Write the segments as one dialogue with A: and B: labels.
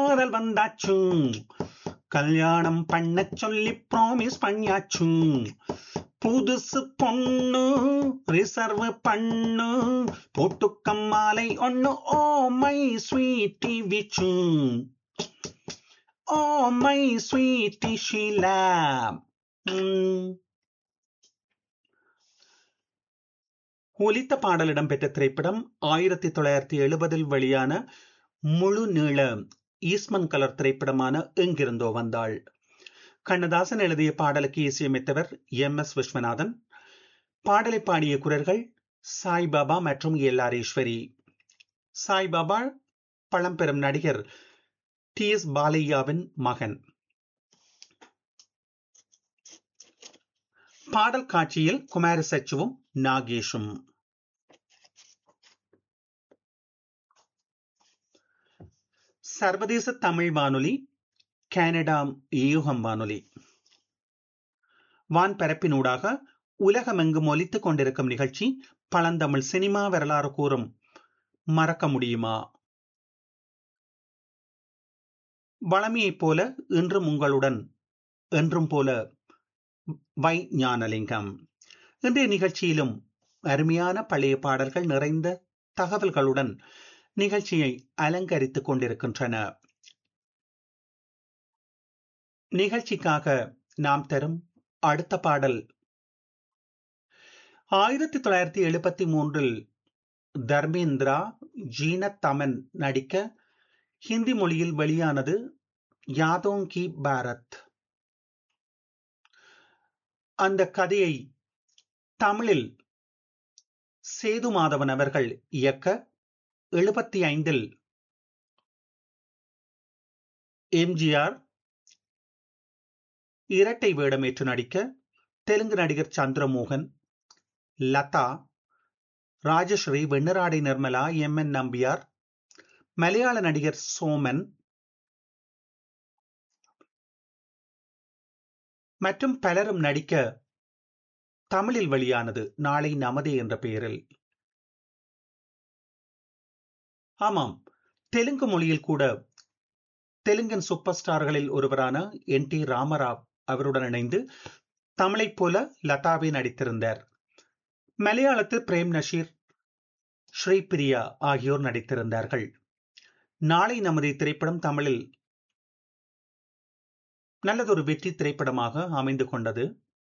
A: காதல் வந்தாச்சு கல்யாணம் பண்ண சொல்லி ப்ராமிஸ் பண்ணியாச்சு புதுசு பொண்ணு ரிசர்வ் பண்ணு போட்டுக்கம் மாலை ஒண்ணு ஓ மை ஸ்வீட்டி விச்சு ஓ மை ஸ்வீட்டி ஷீலா ஒலித்த பாடல் இடம்பெற்ற திரைப்படம் ஆயிரத்தி தொள்ளாயிரத்தி எழுபதில் வெளியான முழு நீள ஈஸ்மன் கலர் திரைப்படமான எங்கிருந்தோ வந்தாள் கண்ணதாசன் எழுதிய பாடலுக்கு இசையமைத்தவர் எம் எஸ் விஸ்வநாதன் பாடலை பாடிய குரல்கள் சாய்பாபா மற்றும் எல் ஆர் ஈஸ்வரி சாய்பாபா பழம்பெரும் நடிகர் டி எஸ் பாலையாவின் மகன் பாடல் காட்சியில் குமார சச்சுவும் நாகேஷும் சர்வதேச தமிழ் வானொலி கனடா யூகம் வானொலி வான் பரப்பினூடாக உலகமெங்கும் ஒலித்துக் கொண்டிருக்கும் நிகழ்ச்சி பழந்தமிழ் சினிமா வரலாறு கூறும் மறக்க முடியுமா வளமையைப் போல இன்றும் உங்களுடன் என்றும் போல வை ஞானலிங்கம் இன்றைய நிகழ்ச்சியிலும் அருமையான பழைய பாடல்கள் நிறைந்த தகவல்களுடன் நிகழ்ச்சியை அலங்கரித்துக் கொண்டிருக்கின்றன நிகழ்ச்சிக்காக நாம் தரும் அடுத்த பாடல் ஆயிரத்தி தொள்ளாயிரத்தி எழுபத்தி மூன்றில் தர்மேந்திரா ஜீனத் தமன் நடிக்க ஹிந்தி மொழியில் வெளியானது யாதோங் கி பாரத் அந்த கதையை தமிழில் சேது மாதவன் அவர்கள் இயக்க எழுபத்தி ஐந்தில் எம்ஜிஆர் இரட்டை வேடமேற்று நடிக்க தெலுங்கு நடிகர் சந்திரமோகன் லதா ராஜஸ்ரீ வெண்ணராடை நிர்மலா எம் என் நம்பியார் மலையாள நடிகர் சோமன் மற்றும் பலரும் நடிக்க தமிழில் வெளியானது நாளை நமதே என்ற பெயரில் ஆமாம் தெலுங்கு மொழியில் கூட தெலுங்கன் சூப்பர் ஸ்டார்களில் ஒருவரான என் டி ராமராவ் அவருடன் இணைந்து தமிழைப் போல லதாவே நடித்திருந்தார் மலையாளத்தில் பிரேம் நஷீர் ஸ்ரீபிரியா ஆகியோர் நடித்திருந்தார்கள் நாளை நமது திரைப்படம் தமிழில் நல்லதொரு வெற்றி திரைப்படமாக அமைந்து கொண்டது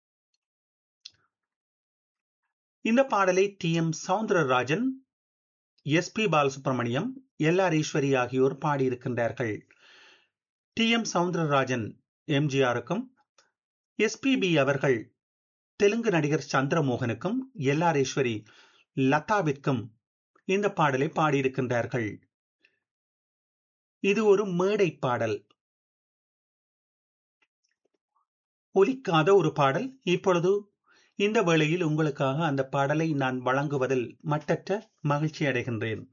A: இந்த பாடலை T M Soundararajan S P Balasubrahmanyam L R Eswari ஆகியோர் பாடியிருக்கின்றார்கள் டி எம் சவுந்தரராஜன் எம்ஜிஆருக்கும் எஸ்பிபி அவர்கள் தெலுங்கு நடிகர் சந்திரமோகனுக்கும் எல் ஆர் ஈஸ்வரி லதாவிற்கும் இந்த பாடலை பாடியிருக்கின்றார்கள் இது ஒரு மேடை பாடல் ஒலிக்காத ஒரு பாடல் இப்பொழுது இந்த வேளையில் உங்களுக்காக அந்த பாடலை நான் வழங்குவதில் மட்டற்ற மகிழ்ச்சி அடைகின்றேன்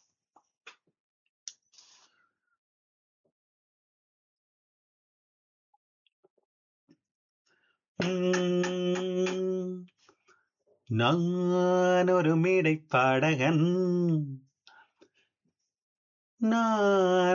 A: நான் ஒரு மேடை பாடகன் நான்